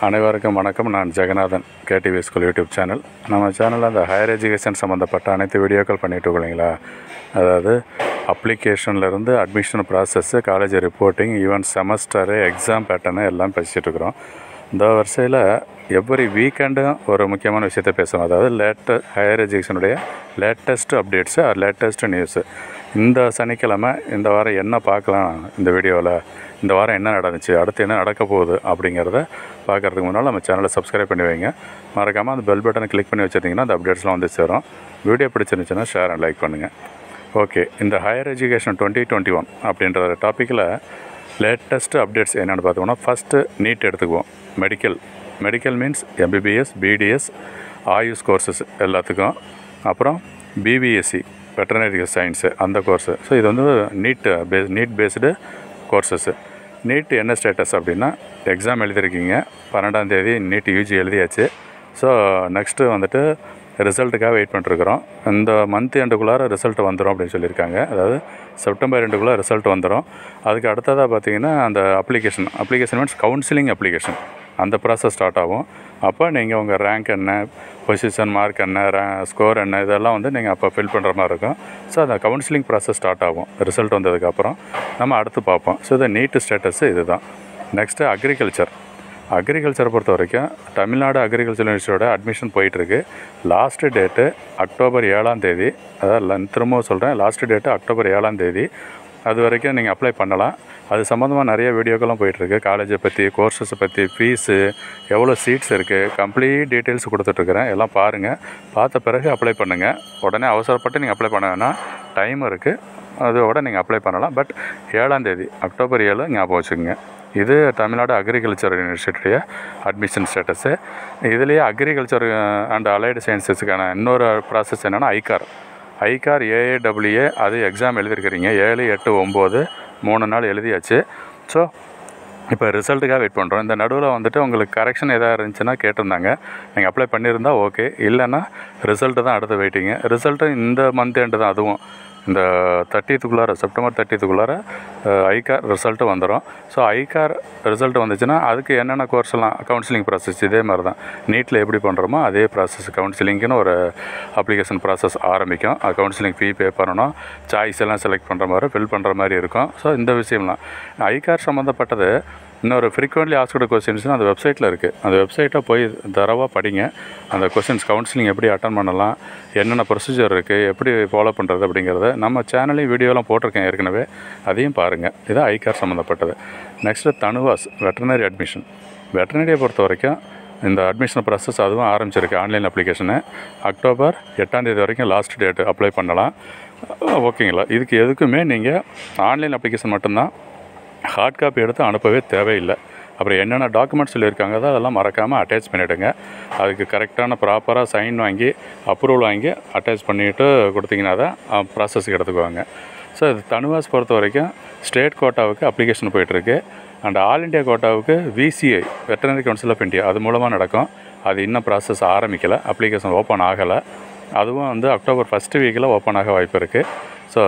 அனைவருக்கும் வணக்கம் நான் Jeganathan KTV school YouTube channel நம்ம சேனலில் அந்த ஹையர் எஜுகேஷன் சம்மந்தப்பட்ட அனைத்து வீடியோக்கள் பண்ணிட்டு இருக்கோம் இல்லைங்களா அதாவது அப்ளிகேஷன்லேருந்து admission process college reporting even semester exam pattern எல்லாம் பேசிகிட்டு இருக்கிறோம் இந்த வரிசையில் எவ்ரி வீக்கெண்டும் ஒரு முக்கியமான விஷயத்தை பேசுவோம் அதாவது லேட்ட ஹையர் எஜுகேஷனுடைய latest updates or latest news இந்த சனிக்கிழமை இந்த வாரம் என்ன பார்க்கலாம் இந்த வீடியோவில் இந்த வாரம் என்ன நடந்துச்சு அடுத்து என்ன நடக்க போகுது அப்படிங்கிறத பார்க்குறதுக்கு முன்னால் நம்ம சேனலை சப்ஸ்கிரைப் பண்ணி வைங்க மறக்காமல் அந்த பெல் பட்டனை கிளிக் பண்ணி வச்சிருந்தீங்கன்னா அந்த அப்டேட்ஸ்லாம் வந்து சேரும் வீடியோ பிடிச்சிருந்துச்சுன்னா ஷேர் அண்ட் லைக் பண்ணுங்கள் ஓகே இந்த higher education twenty twenty one அப்படின்ற டாப்பிக்கில் லேட்டஸ்ட் அப்டேட்ஸ் என்னென்னு பார்த்தோம்னா ஃபஸ்ட்டு நீட் எடுத்துக்குவோம் medical medical means MBBS BDS AYUSH courses எல்லாத்துக்கும் அப்புறம் பிபிஎஸ்சி வெட்டனரி சயின்ஸு அந்த கோர்ஸு ஸோ இது வந்து NEET base NEET based courses NEET என்ன ஸ்டேட்டஸ் அப்படின்னா எக்ஸாம் எழுதிருக்கீங்க பன்னெண்டாம் தேதி நீட் யூஜி எழுதியாச்சு ஸோ நெக்ஸ்ட்டு வந்துட்டு ரிசல்ட்டுக்காக வெயிட் பண்ணிட்டுருக்குறோம் இந்த மந்த் எண்டுக்குள்ளார ரிசல்ட் வந்துடும் அப்படின்னு சொல்லியிருக்காங்க அதாவது செப்டம்பர் ரெண்டுக்குள்ளே ரிசல்ட் வந்துடும் அதுக்கு அடுத்ததாக பார்த்தீங்கன்னா அந்த application application means counselling application அந்த ப்ராசஸ் ஸ்டார்ட் ஆகும் அப்போ நீங்கள் உங்கள் ரேங்க் என்ன பொசிஷன் மார்க் என்ன ரே ஸ்கோர் என்ன இதெல்லாம் வந்து நீங்கள் அப்போ ஃபில் பண்ணுற மாதிரி இருக்கும் ஸோ அந்த கவுன்சிலிங் ப்ராசஸ் ஸ்டார்ட் ஆகும் ரிசல்ட் வந்ததுக்கப்புறம் நம்ம அடுத்து பார்ப்போம் ஸோ இந்த நீட்டு ஸ்டேட்டஸு இதுதான் நெக்ஸ்ட்டு அக்ரிகல்ச்சர் அக்ரிகல்ச்சரை பொறுத்த வரைக்கும் தமிழ்நாடு அக்ரிகல்ச்சர் யூனிவர்சிட்டியோட அட்மிஷன் போயிட்டுருக்கு லாஸ்ட்டு டேட்டு அக்டோபர் ஏழாம் தேதி அதாவது ல- திரும்பவும் சொல்கிறேன் லாஸ்ட்டு டேட்டு அக்டோபர் ஏழாம் தேதி அது வரைக்கும் நீங்கள் அப்ளை பண்ணலாம் அது சம்மந்தமாக நிறைய வீடியோக்கெல்லாம் போயிட்டுருக்கு காலேஜை பற்றி கோர்சஸை பற்றி ஃபீஸு எவ்வளோ சீட்ஸ் இருக்குது கம்ப்ளீட் டீட்டெயில்ஸ் கொடுத்துட்ருக்குறேன் எல்லாம் பாருங்கள் பார்த்த பிறகு அப்ளை பண்ணுங்கள் உடனே அவசரப்பட்டு நீங்கள் அப்ளை பண்ண வேணாம் டைம் இருக்குது அதோட நீங்கள் அப்ளை பண்ணலாம் பட் ஏழாம் தேதி அக்டோபர் ஏழு ஞாபகம் வச்சுக்கோங்க இது தமிழ்நாடு அக்ரிகல்ச்சர் யூனிவர்சிட்டியுடைய அட்மிஷன் ஸ்டேட்டஸு இதுலேயே அக்ரிகல்ச்சர் அண்ட் அலைடு சயின்சஸுக்கான இன்னொரு ப்ராசஸ் என்னென்னா ஐகார் ஐகார் ஏஏடபிள்யூஏ அது எக்ஸாம் எழுதிருக்கிறீங்க ஏழு எட்டு ஒம்பது மூணு நாள் எழுதியாச்சு ஸோ இப்போ ரிசல்ட்டுக்காக வெயிட் பண்ணுறோம் இந்த நடுவில் வந்துட்டு உங்களுக்கு கரெக்ஷன் எதாவது இருந்துச்சுன்னா கேட்டிருந்தாங்க நீங்கள் அப்ளை பண்ணியிருந்தா ஓகே இல்லைன்னா ரிசல்ட்டு தான் அடுத்த வெயிட்டிங்க ரிசல்ட்டு இந்த மந்த் எண்டு தான் அதுவும் இந்த தேர்ட்டித்துக்குள்ளார செப்டம்பர் தேர்ட்டித்துக்குள்ளார ஐகார் ரிசல்ட்டு வந்துடும் ஸோ ஐகார் ரிசல்ட் வந்துச்சுன்னா அதுக்கு என்னென்ன கோர்ஸ்லாம் கவுன்சிலிங் ப்ராசஸ் இதே மாதிரி தான் நீட்டில் எப்படி பண்ணுறோமோ அதே ப்ராசஸ் கவுன்சிலிங்க்குன்னு ஒரு அப்ளிகேஷன் ப்ராசஸ் ஆரம்பிக்கும் அது கவுன்சிலிங் ஃபீ பே பண்ணணும் சாய்ஸ் எல்லாம் செலக்ட் பண்ணுற மாதிரி ஃபில் பண்ணுற மாதிரி இருக்கும் ஸோ இந்த விஷயம்லாம் ஐகார் சம்மந்தப்பட்டது இன்னொரு ஃப்ரீக்வெண்ட்லி ஆஸ்கடு கொஸ்டின்ஸ்னு அந்த வெப்சைட்டில் இருக்குது அந்த வெப்சைட்டை போய் தரவாக படிங்க அந்த கொஸ்டின்ஸ் கவுன்சிலிங் எப்படி அட்டன் பண்ணலாம் என்னென்ன ப்ரொசீஜர் இருக்குது எப்படி ஃபாலோ பண்ணுறது அப்படிங்கிறத நம்ம சேனலையும் வீடியோலாம் போட்டிருக்கேன் ஏற்கனவே அதையும் பாருங்கள் இது ஐகார் சம்மந்தப்பட்டது நெக்ஸ்ட்டு தனுவாஸ் வெட்டனரி அட்மிஷன் வெட்டனரியை பொறுத்த வரைக்கும் இந்த அட்மிஷன் ப்ராசஸ் அதுவும் ஆரம்பிச்சிருக்கு ஆன்லைன் அப்ளிகேஷனு அக்டோபர் எட்டாம் தேதி வரைக்கும் லாஸ்ட் டேட்டு அப்ளை பண்ணலாம் ஓகேங்களா இதுக்கு எதுக்குமே நீங்கள் ஆன்லைன் அப்ளிகேஷன் மட்டும்தான் ஹார்ட் காப்பி எடுத்து அனுப்பவே தேவையில்லை அப்புறம் என்னென்ன டாக்குமெண்ட்ஸ் சொல்லியிருக்காங்க அதை அதெல்லாம் மறக்காமல் அட்டாச் பண்ணிவிடுங்க அதுக்கு கரெக்டான ப்ராப்பராக சைன் வாங்கி அப்ரூவல் வாங்கி அட்டாச் பண்ணிவிட்டு கொடுத்தீங்கன்னா தான் ப்ராசஸ்க்கு எடுத்துக்குவாங்க ஸோ இது தனுவாஸ் பொறுத்த வரைக்கும் ஸ்டேட் கோட்டாவுக்கு அப்ளிகேஷன் போயிட்டுருக்கு அண்ட் ஆல் இண்டியா கோட்டாவுக்கு VCI veterinary council of India அது மூலமாக நடக்கும் அது இன்னும் ப்ராசஸ் ஆரம்பிக்கலை அப்ளிகேஷன் ஓப்பன் ஆகலை அதுவும் வந்து அக்டோபர் ஃபஸ்ட்டு வீக்கில் ஓப்பன் ஆக வாய்ப்பு இருக்குது ஸோ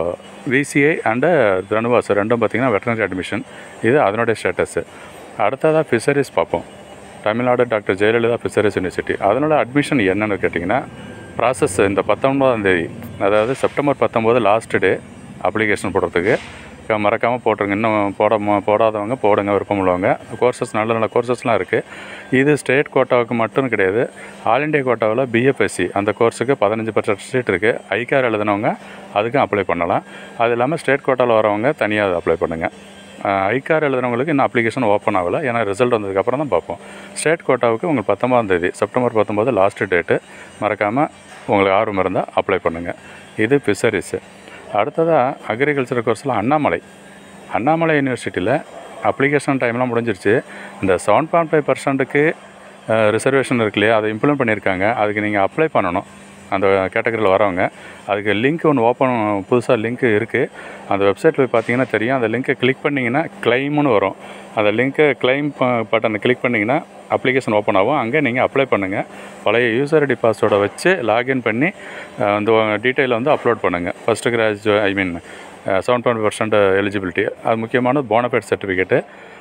விசிஐ அண்டு தனுவாஸ் ரெண்டும் பார்த்திங்கன்னா வெட்டனரி அட்மிஷன் இது அதனுடைய ஸ்டேட்டஸு அடுத்ததாக ஃபிஷரிஸ் பார்ப்போம் Tamil Nadu doctor Jayalalithaa fisheries university அதனோட அட்மிஷன் என்னென்னு கேட்டிங்கன்னா ப்ராசஸ் இந்த பத்தொன்பதாம் தேதி அதாவது செப்டம்பர் பத்தொம்போது லாஸ்ட் டே அப்ளிகேஷன் போடுறதுக்கு க- மறக்காமல் போட்டுருங்க இன்னும் போட போடாதவங்க போடுங்க விருப்பம் உள்ளவங்க கோர்சஸ் நல்ல நல்ல கோர்சஸ்லாம் இருக்குது இது ஸ்டேட் கோட்டாவுக்கு மட்டும் கிடையாது ஆல் இண்டியா கோட்டாவில் பிஎஃப்எஸ்சி அந்த கோர்ஸுக்கு பதினஞ்சு பர்சன்ட் சீட் இருக்குது ஐகார் எழுதினவங்க அதுக்கும் அப்ளை பண்ணலாம் அது இல்லாமல் ஸ்டேட் கோட்டாவில் வரவங்க தனியாக அப்ளை பண்ணுங்கள் ஐகார் எழுதுனவங்களுக்கு இன்னும் அப்ளிகேஷன் ஓப்பன் ஆகலை ஏன்னா ரிசல்ட் வந்ததுக்கப்புறம் தான் பார்ப்போம் ஸ்டேட் கோட்டாவுக்கு உங்களுக்கு பத்தொம்பதாம் தேதி செப்டம்பர் பத்தொம்போது லாஸ்ட்டு டேட்டு மறக்காமல் உங்களுக்கு ஆர்வம் இருந்தால் அப்ளை பண்ணுங்கள் இது ஃபிஷரிஸு அடுத்ததாக அக்ரிகல்ச்சர் கோர்ஸில் அண்ணாமலை அண்ணாமலை யூனிவர்சிட்டியில் அப்ளிகேஷன் டைம்லாம் முடிஞ்சிருச்சு இந்த செவன் பாயிண்ட் ஃபைவ் பர்சன்ட்டுக்கு ரிசர்வேஷன் இருக்கு இல்லையா அதை இம்ப்ளிமெண்ட் பண்ணியிருக்காங்க அதுக்கு நீங்கள் அப்ளை பண்ணணும் அந்த கேட்டகரியில் வரவங்க அதுக்கு லிங்க் ஒன்று ஓப்பன் புதுசாக லிங்க் இருக்குது அந்த வெப்சைட்டில் போய் பார்த்தீங்கன்னா தெரியும் அந்த லிங்க்கை கிளிக் பண்ணிங்கன்னா கிளைம்னு வரும் அந்த லிங்க்கை கிளைம் பட்டனை கிளிக் பண்ணிங்கன்னா அப்ளிகேஷன் ஓப்பன் ஆகும் அங்கே நீங்கள் அப்ளை பண்ணுங்கள் பழைய யூசர் ஐடி பாஸ்வேர்டை வச்சு லாகின் பண்ணி அஹ், அந்த டீட்டெயிலை வந்து அப்லோட் பண்ணுங்கள் first graduate I mean seven point percent eligibility அது முக்கியமானது போனஃபைட் சர்டிஃபிகேட்டு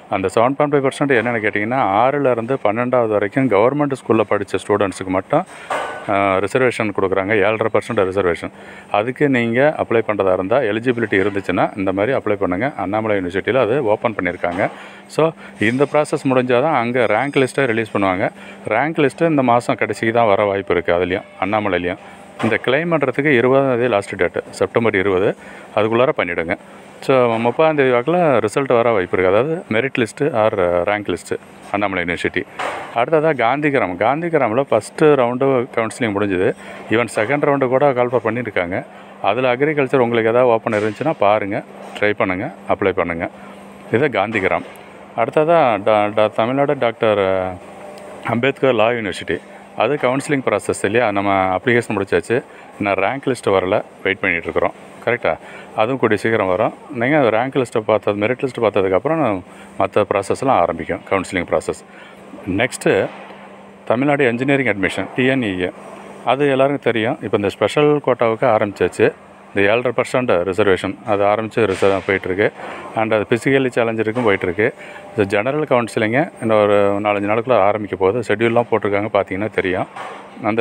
அந்த செவன் பாயிண்ட் ஃபைவ் பர்சன்ட் என்னென்னு கேட்டிங்கன்னா ஆறிலேருந்து பன்னெண்டாவது வரைக்கும் கவர்மெண்ட் ஸ்கூலில் படித்த ஸ்டூடெண்ட்ஸுக்கு மட்டும் ரிசர்வேஷன் கொடுக்குறாங்க ஏழரை பர்சன்ட் ரிசர்வேஷன் அதுக்கு நீங்கள் அப்ளை பண்ணுறதா இருந்தால் எலிஜிபிலிட்டி இருந்துச்சுன்னா இந்த மாதிரி அப்ளை பண்ணுங்கள் அண்ணாமலை யூனிவர்சிட்டியில் அது ஓப்பன் பண்ணியிருக்காங்க ஸோ இந்த ப்ராசஸ் முடிஞ்சால் தான் அங்கே ரேங்க் லிஸ்ட்டை ரிலீஸ் பண்ணுவாங்க ரேங்க் லிஸ்ட்டு இந்த மாதம் கடைசிக்கு தான் வர வாய்ப்பு இருக்குது அதுலேயும் அண்ணாமலையிலையும் இந்த கிளைம் பண்ணுறதுக்கு இருபதாம் தேதி லாஸ்ட் டேட்டு செப்டம்பர் இருபது அதுக்குள்ளார பண்ணிவிடுங்க ஸோ முப்பதாம் தேதி வாக்கில் ரிசல்ட் வர வாய்ப்பு இருக்குது அதாவது merit list or rank list Annamalai university அடுத்ததாக காந்திகிராம் காந்திகிராமில் ஃபஸ்ட்டு ரவுண்டு கவுன்சிலிங் முடிஞ்சுது ஈவன் செகண்ட் ரவுண்டு கூட கால்ஃபர் பண்ணியிருக்காங்க அதில் அக்ரிகல்ச்சர் உங்களுக்கு எதாவது ஓப்பன் இருந்துச்சுன்னா பாருங்கள் ட்ரை பண்ணுங்கள் அப்ளை பண்ணுங்கள் இது காந்திகிராம் அடுத்ததாக டா டா Tamil Nadu doctor Ambedkar law university அது கவுன்சிலிங் ப்ராசஸ் இல்லையா நம்ம அப்ளிகேஷன் முடிச்சாச்சு இன்னும் ரேங்க் லிஸ்ட்டு வரல வெயிட் பண்ணிகிட்ருக்குறோம் கரெக்டாக அதுவும் கூடிய சீக்கிரம் வரும் நீங்கள் ரேங்க் லிஸ்ட்டை பார்த்தது மெரிட் லிஸ்ட்டு பார்த்ததுக்கப்புறம் மற்ற ப்ராசஸ்லாம் ஆரம்பிக்கும் counselling process next Tamil Nadu engineering admission TNEA அது எல்லாருக்கும் தெரியும் இப்போ இந்த ஸ்பெஷல் கோட்டாவுக்கு ஆரம்பிச்சாச்சு இந்த ஏழரை பர்சன்ட் ரிசர்வேஷன் அது ஆரம்பித்து ரிசர்வ் போயிட்டுருக்கு அண்ட் அது ஃபிசிக்கலி சேலஞ்சருக்கும் போயிட்டுருக்கு இந்த ஜெனரல் கவுன்சிலிங்கு இன்னும் ஒரு நாலஞ்சு நாளுக்குள்ள ஆரம்பிக்க போகுது ஷெட்யூல்லாம் போட்டிருக்காங்க பார்த்தீங்கன்னா தெரியும் அந்த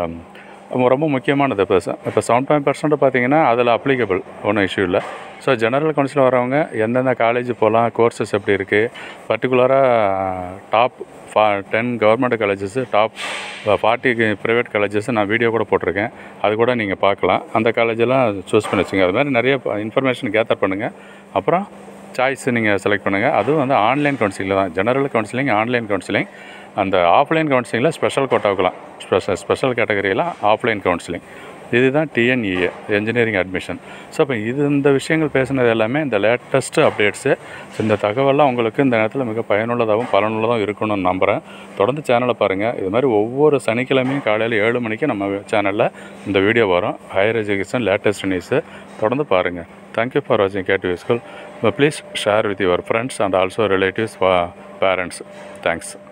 ரொம்ப முக்கியமானது இப்போ இப்போ செவன் பாயிண்ட் பர்சன்ட் பார்த்தீங்கன்னா அதில் அப்ளிகபிள் ஒன்றும் இஷ்யூ இல்லை ஸோ ஜெனரல் கவுன்சில் வரவங்க எந்தெந்த காலேஜ் போகலாம் கோர்சஸ் எப்படி இருக்குது பர்டிகுலராக டாப் ஃபா ten government colleges top forty private colleges நான் வீடியோ கூட போட்டிருக்கேன் அது கூட நீங்கள் பார்க்கலாம் அந்த காலேஜெல்லாம் சூஸ் பண்ணி வச்சுங்க அது மாதிரி நிறைய இன்ஃபர்மேஷன் கேதர் பண்ணுங்கள் அப்புறம் சாய்ஸ் நீங்கள் செலக்ட் பண்ணுங்கள் அதுவும் வந்து ஆன்லைன் கவுன்சிலிங்கில் தான் ஜெனரல் கவுன்சிலிங் ஆன்லைன் கவுன்சிலிங் அந்த ஆஃப்லைன் கவுன்சிலிங்கில் ஸ்பெஷல் கோட்டாவுக்கலாம் ஸ்பெஷல் ஸ்பெஷல் கேட்டகரியெல்லாம் ஆஃப்லைன் கவுன்சிலிங் இதுதான் டிஎன்இஏ என்ஜினியரிங் அட்மிஷன் ஸோ இப்போ இது இந்த விஷயங்கள் பேசுனது எல்லாமே இந்த லேட்டஸ்ட் அப்டேட்ஸு இந்த தகவலாம் உங்களுக்கு இந்த நேரத்தில் மிக பயனுள்ளதாகவும் பலனுள்ளதாகவும் இருக்கணும்னு நம்புகிறேன் தொடர்ந்து சேனலை பாருங்கள் இது மாதிரி ஒவ்வொரு சனிக்கிழமையும் காலையில் ஏழு மணிக்கு நம்ம சேனலில் இந்த வீடியோ வரும் ஹையர் எஜுகேஷன் லேட்டஸ்ட் நியூஸு தொடர்ந்து பாருங்கள் தேங்க்யூ ஃபார் வாட்சிங் KTV school please share with your friends and also relatives parents thanks